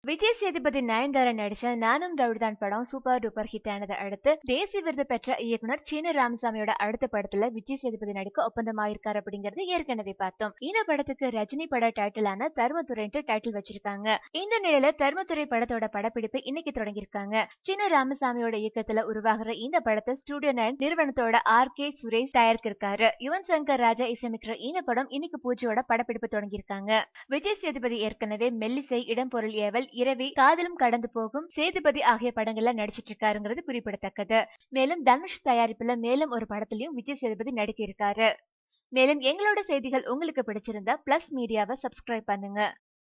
விஜய் சேதுபதி நயன்தாரா நடிச்ச நானும் ரவுடிதான் படம் சூப்பர் டூப்பர் ஹிட் ஆனதை அடுத்து தேசிய விருது பெற்ற இயக்குனர் சீன ராமசாமியோட அடுத்த படத்துல விஜய் சேதுபதி நடிக்க ஒப்பந்தமாயிருக்காரு அப்படிங்கறது ஏற்கனவே பார்த்தோம் இந்த படத்துக்கு ரஜினி பட டைட்டிலான தர்மதுரைன்ட்டு டைட்டில் வச்சிருக்காங்க இந்த நிலையில தர்மதுரை படத்தோட படப்பிடிப்பு இன்னைக்கு தொடங்கியிருக்காங்க சீன ராமசாமியோட இயக்கத்துல உருவாகிற இந்த படத்தை ஸ்டுடியோ நைன் நிறுவனத்தோட ஆர் கே சுரேஷ் தயாரிக்கிருக்காரு யுவன் சங்கர் ராஜா இசையமைக்கிற இந்த படம் இன்னைக்கு பூஜையோட படப்பிடிப்பு தொடங்கியிருக்காங்க விஜய் சேதுபதி ஏற்கனவே மெல்லிசை இடம் பொருள் ஏவல் இரவி காதலும் கடந்து போகும் சேதுபதி ஆகிய படங்கள்ல நடிச்சிட்டு இருக்காருங்கிறது குறிப்பிடத்தக்கது மேலும் தனுஷ் தயாரிப்புல மேலும் ஒரு படத்திலையும் விஜய் சேதுபதி நடிக்க இருக்காரு மேலும் எங்களோட செய்திகள் உங்களுக்கு பிடிச்சிருந்தா பிளஸ் மீடியாவை சப்ஸ்கிரைப் பண்ணுங்க